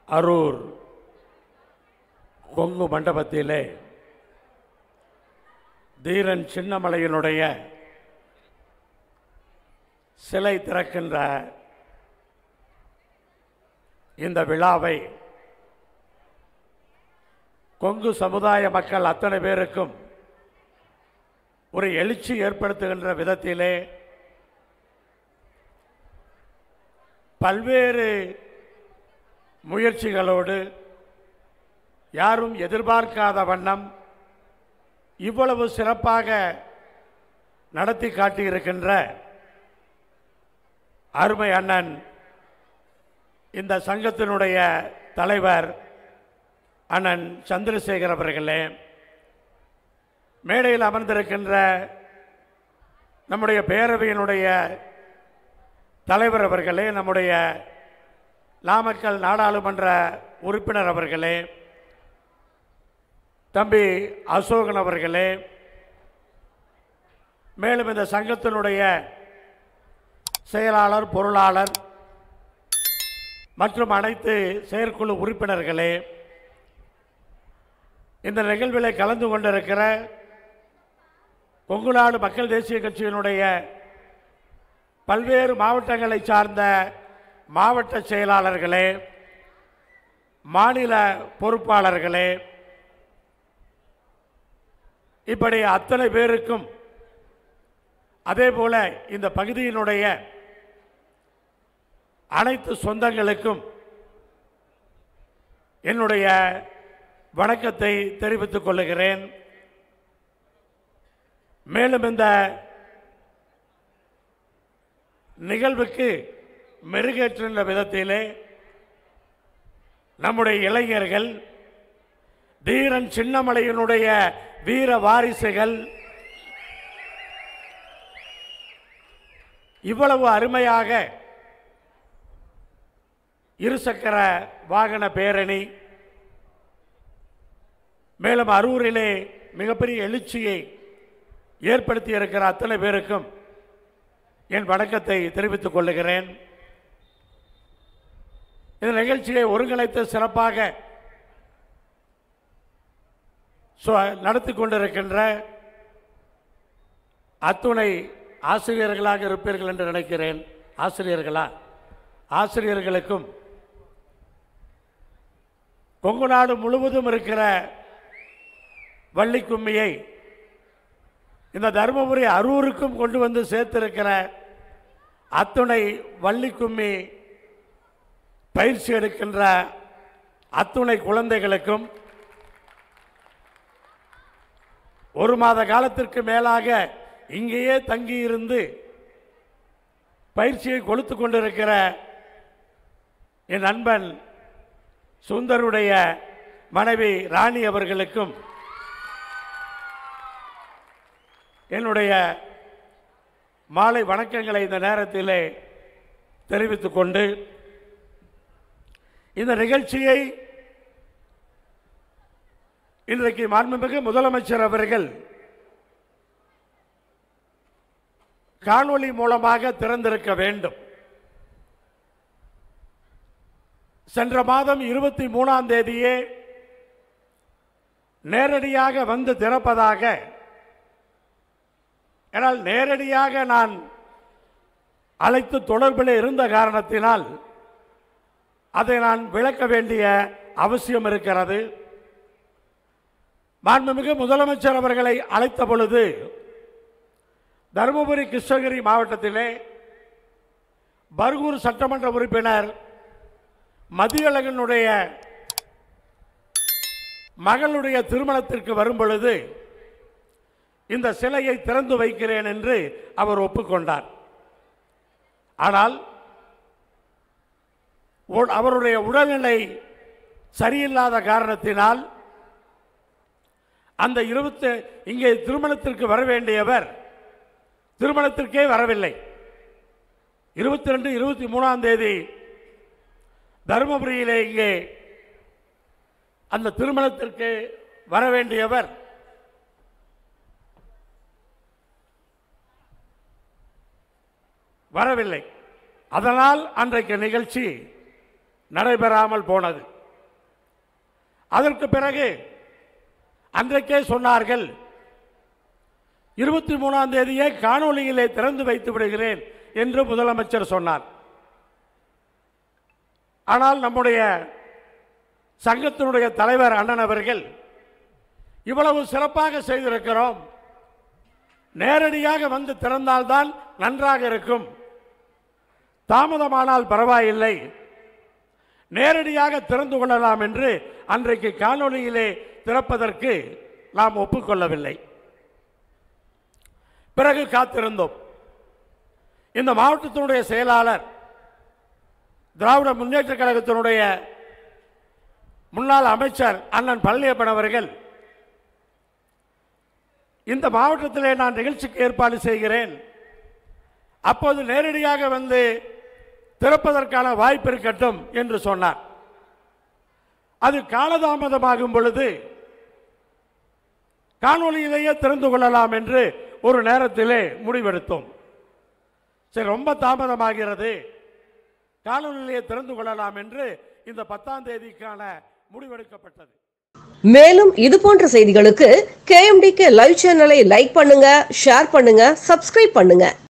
அரூர் கொங்கு மண்டபத்திலே தீரன் சின்னமலையினுடைய சிலை திறக்கின்ற இந்த விழாவை கொங்கு சமுதாய மக்கள் அத்தனை பேருக்கும் ஒரு எழுச்சி ஏற்படுத்துகின்ற விதத்திலே பல்வேறு முயற்சிகளோடு யாரும் எதிர்பார்க்காத வண்ணம் இவ்வளவு சிறப்பாக நடத்தி காட்டியிருக்கின்ற அருமை அண்ணன் இந்த சங்கத்தினுடைய தலைவர் அண்ணன் சந்திரசேகர் அவர்களே மேடையில் அமர்ந்திருக்கின்ற நம்முடைய பேரவையினுடைய தலைவர் அவர்களே நம்முடைய நாமக்கல் நாடாளுமன்ற உறுப்பினர் அவர்களே தம்பி அசோகன் அவர்களே மேலும் இந்த சங்கத்தினுடைய செயலாளர் பொருளாளர் மற்றும் அனைத்து செயற்குழு உறுப்பினர்களே இந்த நிகழ்வில் கலந்து கொண்டிருக்கிற கொங்குநாடு மக்கள் தேசிய கட்சியினுடைய பல்வேறு மாவட்டங்களை சார்ந்த மாவட்ட செயலாளர்களே மாநில பொறுப்பாளர்களே இப்படி அத்தனை பேருக்கும் அதே போல இந்த பகுதியினுடைய அனைத்து சொந்தங்களுக்கும் என்னுடைய வணக்கத்தை தெரிவித்துக் கொள்ளுகிறேன் மேலும் இந்த நிகழ்வுக்கு மெருகேற்றுகின்ற விதத்திலே நம்முடைய இளைஞர்கள் தீரன் சின்னமலையினுடைய வீர வாரிசுகள் இவ்வளவு அருமையாக இருசக்கர வாகன பேரணி மேலும் அரூரிலே மிகப்பெரிய எழுச்சியை ஏற்படுத்தி இருக்கிற அத்தனை பேருக்கும் என் வணக்கத்தை தெரிவித்துக் கொள்ளுகிறேன் இந்த நிகழ்ச்சியை ஒருங்கிணைத்து சிறப்பாக சொ- நடத்தி கொண்டிருக்கின்ற அத்துணை ஆசிரியர்களாக இருப்பீர்கள் என்று நினைக்கிறேன் ஆசிரியர்களா ஆசிரியர்களுக்கும் கொங்கு நாடு முழுவதும் இருக்கிற வள்ளி கும்மியை இந்த தருமபுரி அரூருக்கும் கொண்டு வந்து சேர்த்திருக்கிற அத்துணை வள்ளி கும்மி பயிற்சி எடுக்கின்ற அத்துணை குழந்தைகளுக்கும் ஒரு மாத காலத்திற்கு மேலாக இங்கேயே தங்கியிருந்து பயிற்சியை கொடுத்து கொண்டிருக்கிற என் நண்பன் சுந்தருடைய மனைவி ராணி அவர்களுக்கும் என்னுடைய மாலை வணக்கங்களை இந்த நேரத்திலே தெரிவித்துக் கொண்டு இந்த நிகழ்ச்சியை இன்றைக்கு மாண்புமிகு முதலமைச்சர் அவர்கள் காணொளி மூலமாக திறந்திருக்க வேண்டும் சென்ற மாதம் இருபத்தி மூணாம் தேதியே நேரடியாக வந்து திறப்பதாக ஆனால் நேரடியாக நான் அழைத்து தொடர்பில் இருந்த காரணத்தினால் அதை நான் விளக்க வேண்டிய அவசியம் இருக்கிறது மாண்புமிகு முதலமைச்சர் அவர்களை அழைத்த பொழுது தருமபுரி கிருஷ்ணகிரி மாவட்டத்திலே பர்கூர் சட்டமன்ற உறுப்பினர் மதியழகனுடைய மகளுடைய திருமணத்திற்கு வரும் பொழுது இந்த சிலையை திறந்து வைக்கிறேன் என்று அவர் ஒப்புக்கொண்டார் ஆனால் உ- அவருடைய உடல்நிலை சரியில்லாத காரணத்தினால் அந்த இருபத்தி இங்கே திருமணத்திற்கு வர வேண்டியவர் திருமணத்திற்கே வரவில்லை இருபத்தி ரெண்டு இருபத்தி மூணாம் தேதி தருமபுரியிலே இங்கே அந்த திருமணத்திற்கு வர வேண்டியவர் வரவில்லை அதனால் அன்றைக்கு நிகழ்ச்சி நடைபெறாமல் போனது அதற்கு பிறகு அன்றைக்கே சொன்னார்கள் இருபத்தி மூணாம் தேதியே காணொளியிலே திறந்து வைத்து விடுகிறேன் என்று முதலமைச்சர் சொன்னார் ஆனால் நம்முடைய சங்கத்தினுடைய தலைவர் அண்ணன் அவர்கள் இவ்வளவு சிறப்பாக செய்திருக்கிறோம் நேரடியாக வந்து திறந்தால்தான் நன்றாக இருக்கும் தாமதமானால் பரவாயில்லை நேரடியாக திறந்து கொள்ளலாம் என்று அன்றைக்கு காணொளியிலே திறப்பதற்கு நாம் ஒப்புக்கொள்ளவில்லை பிறகு காத்திருந்தோம் இந்த மாவட்டத்தினுடைய செயலாளர் திராவிட முன்னேற்ற கழகத்தினுடைய முன்னாள் அமைச்சர் அண்ணன் பழனியப்பன் அவர்கள் இந்த மாவட்டத்திலே நான் நிகழ்ச்சிக்கு ஏற்பாடு செய்கிறேன் அப்போது நேரடியாக வந்து திறப்பதற்கான வாய்ப்பு இருக்கட்டும் என்று சொன்னார் அது காலதாமதமாகும் பொழுது காணொலியிலேயே திறந்து கொள்ளலாம் என்று ஒரு நேரத்திலே முடிவெடுத்தோம் சரி ரொம்ப தாமதமாகிறது காணொலியிலேயே திறந்து கொள்ளலாம் என்று இந்த பத்தாம் தேதிக்கான முடிவெடுக்கப்பட்டது மேலும் இது போன்ற செய்திகளுக்கு கேஎம்டிகே லைவ் சேனலை லைக் பண்ணுங்க ஷேர் பண்ணுங்க சப்ஸ்கிரைப் பண்ணுங்க